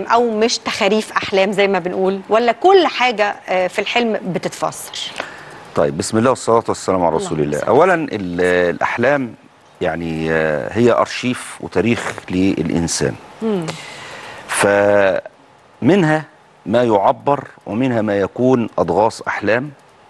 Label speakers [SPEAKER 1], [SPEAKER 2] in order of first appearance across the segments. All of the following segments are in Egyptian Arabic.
[SPEAKER 1] او مش تخاريف احلام زي ما بنقول ولا كل حاجه آه، في الحلم بتتفسر
[SPEAKER 2] طيب بسم الله والصلاة والسلام على رسول
[SPEAKER 1] اللهم
[SPEAKER 2] الله
[SPEAKER 1] صل.
[SPEAKER 2] أولا ال- الأحلام يعني آه، هي أرشيف وتاريخ للإنسان فمنها ما يعبر ومنها ما يكون أضغاث أحلام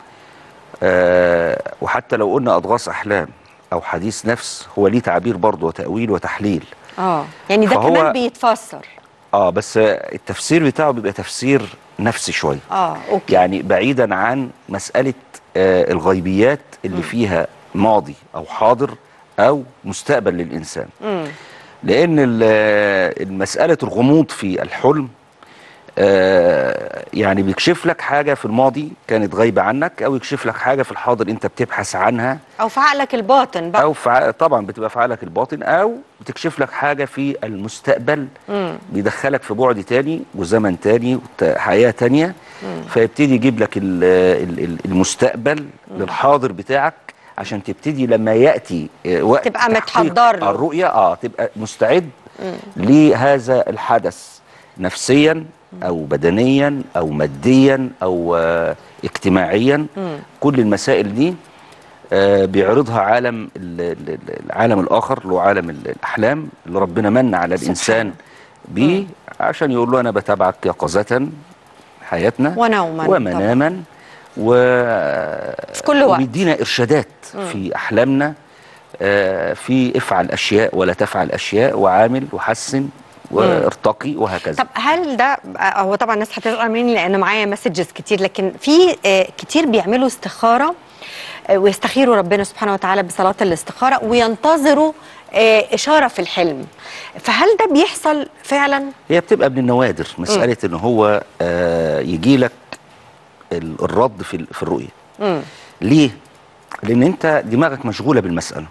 [SPEAKER 2] آه، وحتى لو قلنا أضغاث أحلام أو حديث نفس هو ليه تعبير برضه وتأويل وتحليل
[SPEAKER 1] اه يعني ده
[SPEAKER 2] فهو-
[SPEAKER 1] كمان بيتفسر
[SPEAKER 2] اه بس التفسير بتاعه بيبقى تفسير نفسي شويه
[SPEAKER 1] اه اوكي
[SPEAKER 2] يعني بعيدا عن مسألة آه، الغيبيات اللي فيها ماضي أو حاضر أو مستقبل للإنسان
[SPEAKER 1] مم.
[SPEAKER 2] لأن ال- المسألة الغموض في الحلم آه، يعني بيكشف لك حاجة في الماضي كانت غايبة عنك أو يكشف لك حاجة في الحاضر أنت بتبحث عنها
[SPEAKER 1] او في عقلك الباطن بقى
[SPEAKER 2] أو في ع- طبعا بتبقى في عقلك الباطن أو بتكشف لك حاجة في المستقبل
[SPEAKER 1] مم.
[SPEAKER 2] بيدخلك في بعد تاني وزمن تاني وحياة تانية فيبتدي يجيب لك ال- ال- ال- المستقبل للحاضر بتاعك عشان تبتدي لما يأتي آه، وقت
[SPEAKER 1] تبقى
[SPEAKER 2] تحقيق
[SPEAKER 1] متحضر له.
[SPEAKER 2] الرؤية اه تبقى مستعد لهذا الحدث نفسيا او بدنيا او ماديا او آه، اجتماعيا كل المسائل دي آه، بيعرضها عالم ال- ال- ال- العالم الاخر اللي هو عالم ال- الاحلام اللي ربنا من على الانسان بيه عشان يقول له انا بتابعك يقظه حياتنا
[SPEAKER 1] ونوما
[SPEAKER 2] ومناما و
[SPEAKER 1] في كل وقت.
[SPEAKER 2] وبيدينا ارشادات في احلامنا آه، في افعل اشياء ولا تفعل اشياء وعامل وحسن وارتقي وهكذا
[SPEAKER 1] طب هل ده آه، هو طبعا الناس هتزعل مني لان معايا مسجز كتير لكن في آه، كتير بيعملوا استخاره آه، ويستخيروا ربنا سبحانه وتعالى بصلاه الاستخاره وينتظروا آه، اشاره في الحلم فهل ده بيحصل فعلا
[SPEAKER 2] هي بتبقى من النوادر مساله ان هو آه، يجي لك ال- الرد في ال- في الرؤيه
[SPEAKER 1] مم.
[SPEAKER 2] ليه لان انت دماغك مشغوله بالمساله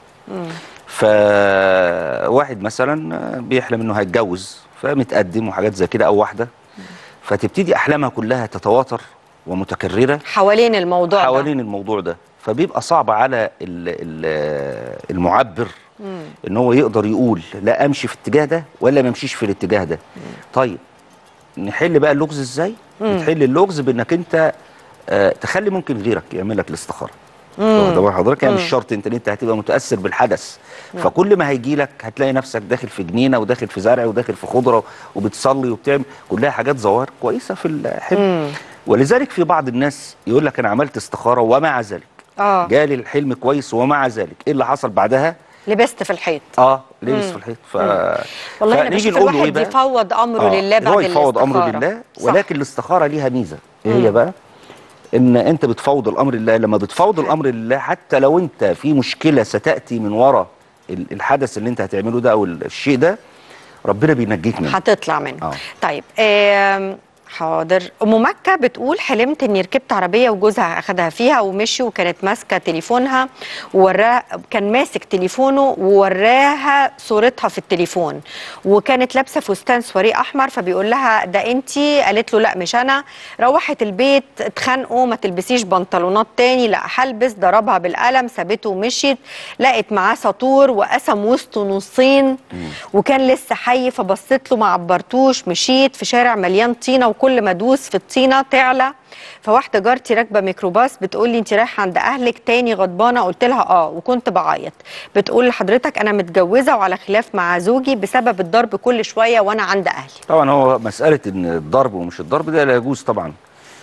[SPEAKER 2] فواحد مثلا بيحلم انه هيتجوز فمتقدم وحاجات زي كده او واحده فتبتدي احلامها كلها تتواتر ومتكرره
[SPEAKER 1] حوالين الموضوع ده
[SPEAKER 2] حوالين الموضوع ده فبيبقى صعب على ال ال المعبر ان هو يقدر يقول لا امشي في الاتجاه ده ولا ما امشيش في الاتجاه ده طيب نحل بقى اللغز ازاي نحل اللغز بانك انت آه تخلي ممكن غيرك يعمل لك الاستخاره واخد بال حضرتك يعني مش شرط انت انت هتبقى متاثر بالحدث فكل ما هيجي لك هتلاقي نفسك داخل في جنينه وداخل في زرع وداخل في خضره وبتصلي وبتعمل كلها حاجات ظواهر كويسه في الحلم ولذلك في بعض الناس يقول لك انا عملت استخاره ومع ذلك
[SPEAKER 1] اه
[SPEAKER 2] جالي الحلم كويس ومع ذلك ايه اللي حصل بعدها
[SPEAKER 1] لبست في الحيط
[SPEAKER 2] اه لبس في الحيط ف
[SPEAKER 1] والله انا
[SPEAKER 2] فنيجي
[SPEAKER 1] بشوف
[SPEAKER 2] نقول له
[SPEAKER 1] الواحد
[SPEAKER 2] بقى؟
[SPEAKER 1] يفوض امره
[SPEAKER 2] آه،
[SPEAKER 1] لله بعد
[SPEAKER 2] هو يفوض امره
[SPEAKER 1] الاستخارة.
[SPEAKER 2] لله
[SPEAKER 1] صح.
[SPEAKER 2] ولكن الاستخاره ليها ميزه ايه هي بقى ان انت بتفوض الامر لله لما بتفوض الامر لله حتى لو انت في مشكله ستاتي من وراء ال- الحدث اللي انت هتعمله ده او الشيء ده ربنا بينجيك منه
[SPEAKER 1] هتطلع منه
[SPEAKER 2] آه.
[SPEAKER 1] طيب آم، حاضر ام مكه بتقول حلمت اني ركبت عربيه وجوزها اخدها فيها ومشي وكانت ماسكه تليفونها ووراه كان ماسك تليفونه ووراها صورتها في التليفون وكانت لابسه فستان سواري احمر فبيقول لها ده انتي قالت له لا مش انا روحت البيت اتخانقوا ما تلبسيش بنطلونات تاني لا هلبس ضربها بالقلم سابته ومشيت لقت معاه سطور وقسم وسطه نصين وكان لسه حي فبصيت له ما عبرتوش مشيت في شارع مليان طينه وكل ما ادوس في الطينه تعلى فواحده جارتي راكبه ميكروباص بتقول لي انت رايحه عند اهلك تاني غضبانه قلت لها اه وكنت بعيط بتقول لحضرتك انا متجوزه وعلى خلاف مع زوجي بسبب الضرب كل شويه وانا عند اهلي
[SPEAKER 2] طبعا هو مساله ان الضرب ومش الضرب ده لا يجوز طبعا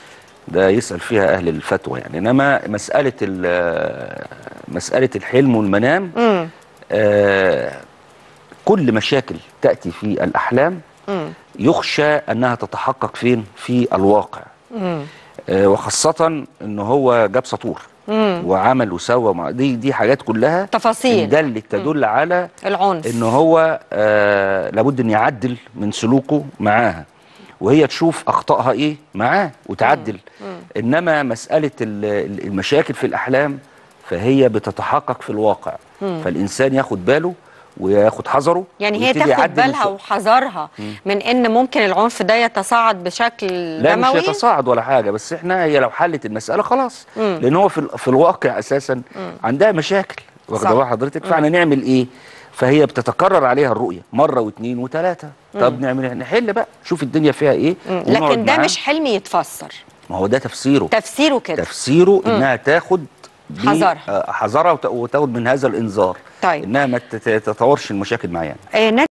[SPEAKER 2] ده يسال فيها اهل الفتوى يعني انما مساله ال- مساله الحلم والمنام
[SPEAKER 1] امم
[SPEAKER 2] آه كل مشاكل تاتي في الاحلام
[SPEAKER 1] امم
[SPEAKER 2] يخشى انها تتحقق فين في الواقع
[SPEAKER 1] امم
[SPEAKER 2] آه وخاصه ان هو جاب سطور
[SPEAKER 1] امم
[SPEAKER 2] وعمل وسوى مع دي دي حاجات كلها
[SPEAKER 1] تفاصيل
[SPEAKER 2] دلت تدل على
[SPEAKER 1] العنف
[SPEAKER 2] ان هو آه لابد ان يعدل من سلوكه معاها وهي تشوف اخطائها ايه معاه وتعدل انما مساله ال- ال- المشاكل في الاحلام فهي بتتحقق في الواقع فالانسان ياخد باله وياخد حذره
[SPEAKER 1] يعني هي
[SPEAKER 2] ويبتدي
[SPEAKER 1] تاخد
[SPEAKER 2] يعدل من
[SPEAKER 1] بالها
[SPEAKER 2] سلوكه.
[SPEAKER 1] وحذرها من ان ممكن العنف ده يتصاعد بشكل
[SPEAKER 2] لا مش
[SPEAKER 1] دموي
[SPEAKER 2] يتصاعد ولا حاجه بس احنا هي لو حلت المساله خلاص
[SPEAKER 1] مم.
[SPEAKER 2] لان هو في ال- في الواقع اساسا عندها مشاكل واخده
[SPEAKER 1] صح.
[SPEAKER 2] بال حضرتك فاحنا نعمل ايه فهي بتتكرر عليها الرؤيه مره واثنين وثلاثه طب نعمل ايه نحل بقى شوف الدنيا فيها ايه
[SPEAKER 1] مم.
[SPEAKER 2] ونقعد
[SPEAKER 1] لكن ده
[SPEAKER 2] معاه.
[SPEAKER 1] مش حلم يتفسر
[SPEAKER 2] ما هو ده تفسيره
[SPEAKER 1] تفسيره كده
[SPEAKER 2] تفسيره انها تاخد ب-
[SPEAKER 1] حذرها.
[SPEAKER 2] آه، حذرها وت- وتاخد من هذا الانذار
[SPEAKER 1] طيب.
[SPEAKER 2] انها ما تت- تتطورش المشاكل معايا
[SPEAKER 1] آه،